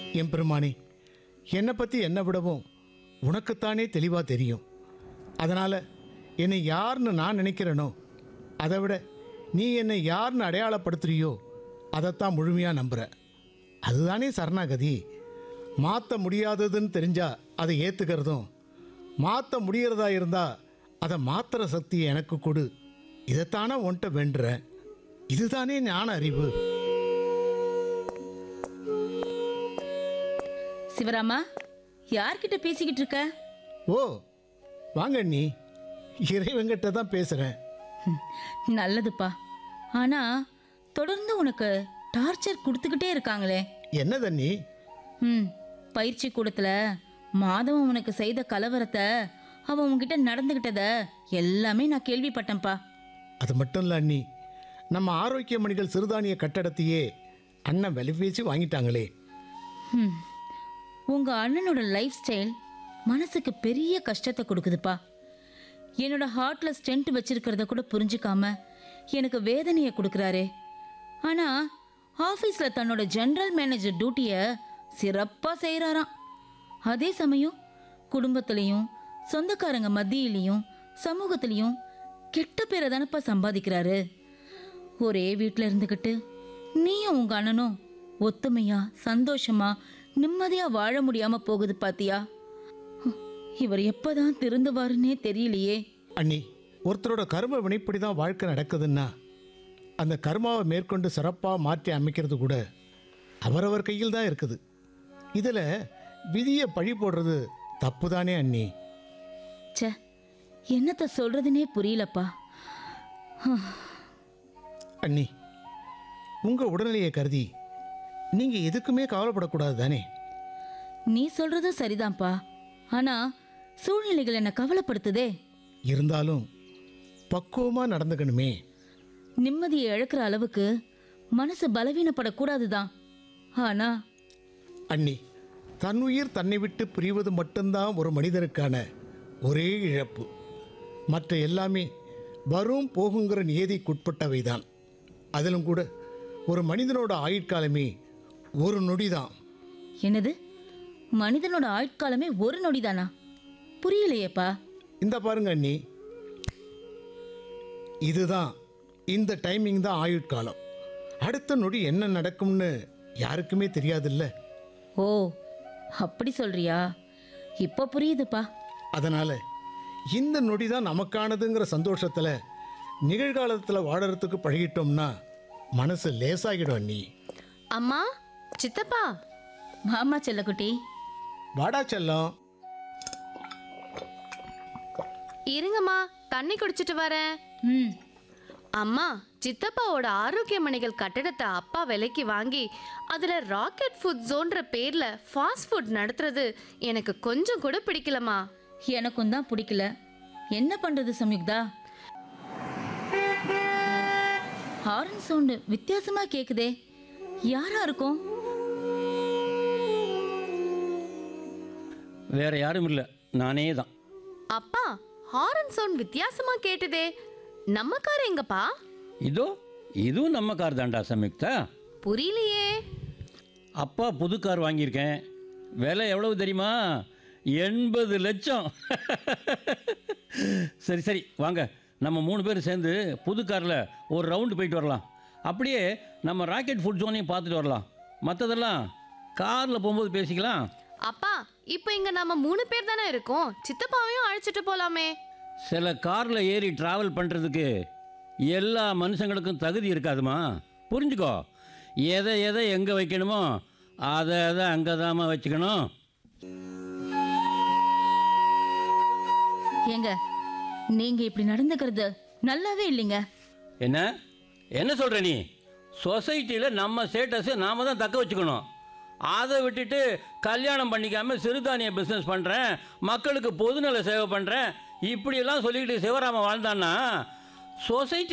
என் பெருமானே என்னை பற்றி என்னை விடவும் உனக்குத்தானே தெளிவாக தெரியும் அதனால் என்னை யாருன்னு நான் நினைக்கிறேனோ அதை விட நீ என்னை யாருன்னு அடையாளப்படுத்துறியோ அதைத்தான் முழுமையாக நம்புகிறேன் அதுதானே சரணாகதி மாற்ற முடியாததுன்னு தெரிஞ்சா அதை ஏற்றுக்கிறதும் மாற்ற முடியறதா இருந்தால் அதை மாற்றுற சக்தியை எனக்கு கொடு இதைத்தானே உன்கிட்ட வேண்டுறேன் இதுதானே ஞான அறிவு சிவராமா யார்கிட்ட பேசிக்கிட்டு இருக்க ஓ வாங்க நீ இறைவங்கிட்ட தான் பேசுகிறேன் ஹம், நல்லதுப்பா ஆனா தொடர்ந்து உனக்கு டார்ச்சர் கொடுத்துக்கிட்டே இருக்காங்களே என்ன தண்ணி ம் பயிற்சி கூடத்துல மாதவன் உனக்கு செய்த கலவரத்தை அவன் உன்கிட்ட நடந்துகிட்டத எல்லாமே நான் கேள்விப்பட்டேன்ப்பா அது மட்டும் இல்லை அண்ணி நம்ம ஆரோக்கிய மணிகள் சிறுதானிய கட்டடத்தையே அண்ணன் விலை பேசி வாங்கிட்டாங்களே ம் உங்க அண்ணனோட லைஃப் ஸ்டைல் மனசுக்கு பெரிய கஷ்டத்தை கொடுக்குதுப்பா என்னோட ஹார்ட்ல ஸ்டென்ட் வச்சிருக்கிறத கூட புரிஞ்சுக்காம எனக்கு வேதனையை கொடுக்குறாரே ஆனா ஆஃபீஸ்ல தன்னோட ஜெனரல் மேனேஜர் டியூட்டியை சிறப்பா செய்கிறாராம் அதே சமயம் குடும்பத்திலையும் சொந்தக்காரங்க மத்தியிலையும் சமூகத்திலையும் கெட்ட பேரை தானப்பா சம்பாதிக்கிறாரு ஒரே வீட்டில் இருந்துக்கிட்டு நீயும் உங்க அண்ணனும் ஒத்துமையா சந்தோஷமா நிம்மதியா வாழ முடியாம போகுது பாத்தியா ஹம், இவர் எப்பதான் திருந்துவாருன்னே தெரியலையே அண்ணி ஒருத்தரோட கர்ம வினைப்படி தான் வாழ்க்கை நடக்குதுன்னா அந்த கர்மாவை மேற்கொண்டு சிறப்பாக மாற்றி அமைக்கிறது கூட அவரவர் கையில் தான் இருக்குது இதில் விதியை பழி போடுறது தப்பு தானே அண்ணி ச்சே என்னத்த சொல்றதுனே புரியலப்பா அண்ணி உங்கள் உடல்நிலையை கருதி நீங்கள் எதுக்குமே கவலைப்படக்கூடாது தானே நீ சொல்றதும் சரிதான்ப்பா ஆனா சூழ்நிலைகள் என்ன கவலைப்படுத்துதே இருந்தாலும் பக்குவமாக நடந்துக்கணுமே நிம்மதியை இழக்கிற அளவுக்கு மனசு பலவீனப்படக்கூடாதுதான் ஆனா அண்ணி தன்னுயிர் தன்னை விட்டு பிரிவது மட்டும்தான் ஒரு மனிதனுக்கான ஒரே இழப்பு மற்ற எல்லாமே வரும் போகுங்கிற நியதிக்குட்பட்டவை தான் அதிலும் கூட ஒரு மனிதனோட ஆயுட்காலமே ஒரு நொடி தான் என்னது மனிதனோட ஆயுட்காலமே ஒரு நொடிதானா புரியலையேப்பா இந்த பாருங்க அண்ணி இதுதான் இந்த டைமிங் தான் ஆயுட்காலம் அடுத்த நொடி என்ன நடக்கும்னு யாருக்குமே தெரியாதுல்ல ஓ அப்படி சொல்றியா இப்போ புரியுதுப்பா அதனால் இந்த நொடி தான் நமக்கானதுங்கிற சந்தோஷத்தில் நிகழ்காலத்தில் வாழறதுக்கு பழகிட்டோம்னா மனசு லேசாகிடும் அண்ணி அம்மா சித்தப்பா மாமா செல்லக்குட்டி வாடா செல்லம் இருங்கம்மா தண்ணி குடிச்சிட்டு வரேன் ம் அம்மா சித்தப்பாவோட ஆரோக்கிய மணிகள் கட்டடத்தை அப்பா விலைக்கு வாங்கி அதுல ராக்கெட் ஃபுட் ஜோன்ற பேர்ல ஃபாஸ்ட் ஃபுட் நடத்துறது எனக்கு கொஞ்சம் கூட பிடிக்கலம்மா எனக்கும் தான் பிடிக்கல என்ன பண்றது சம்யுக்தா ஹாரன் சவுண்டு வித்தியாசமா கேக்குதே யாரா இருக்கும் வேற யாரும் இல்லை நானே தான் அப்பா ஹாரன் சவுண்ட் வித்தியாசமா கேட்டுதே நம்ம கார் எங்கப்பா இதோ இதுவும் நம்ம கார் தான்டா சம்யுக்தா புரியலையே அப்பா புது கார் வாங்கியிருக்கேன் விலை எவ்வளவு தெரியுமா எண்பது லட்சம் சரி சரி வாங்க நம்ம மூணு பேர் சேர்ந்து புது காரில் ஒரு ரவுண்டு போயிட்டு வரலாம் அப்படியே நம்ம ராக்கெட் ஃபுட் ஜோனையும் பார்த்துட்டு வரலாம் மற்றதெல்லாம் காரில் போகும்போது பேசிக்கலாம் அப்பா இப்போ இங்க நாம மூணு பேர் தானே இருக்கோம் சித்தப்பாவையும் அழைச்சிட்டு போலாமே சில காரில் ஏறி ட்ராவல் பண்ணுறதுக்கு எல்லா மனுஷங்களுக்கும் தகுதி இருக்காதுமா புரிஞ்சுக்கோ எதை எதை எங்கே வைக்கணுமோ அதை அதை அங்கே தாம்மா வச்சுக்கணும் ஏங்க நீங்க இப்படி நடந்துக்கிறது நல்லாவே இல்லைங்க என்ன என்ன சொல்கிற நீ சொசைட்டியில் நம்ம ஸ்டேட்டஸை நாம தான் தக்க வச்சுக்கணும் அதை விட்டுட்டு கல்யாணம் பண்ணிக்காமல் சிறுதானிய பிஸ்னஸ் பண்ணுறேன் மக்களுக்கு பொதுநல சேவை பண்ணுறேன் இப்படியெல்லாம் சொல்லிக்கிட்டு சிவராமன் வாழ்ந்தான்னா சொசைட்டி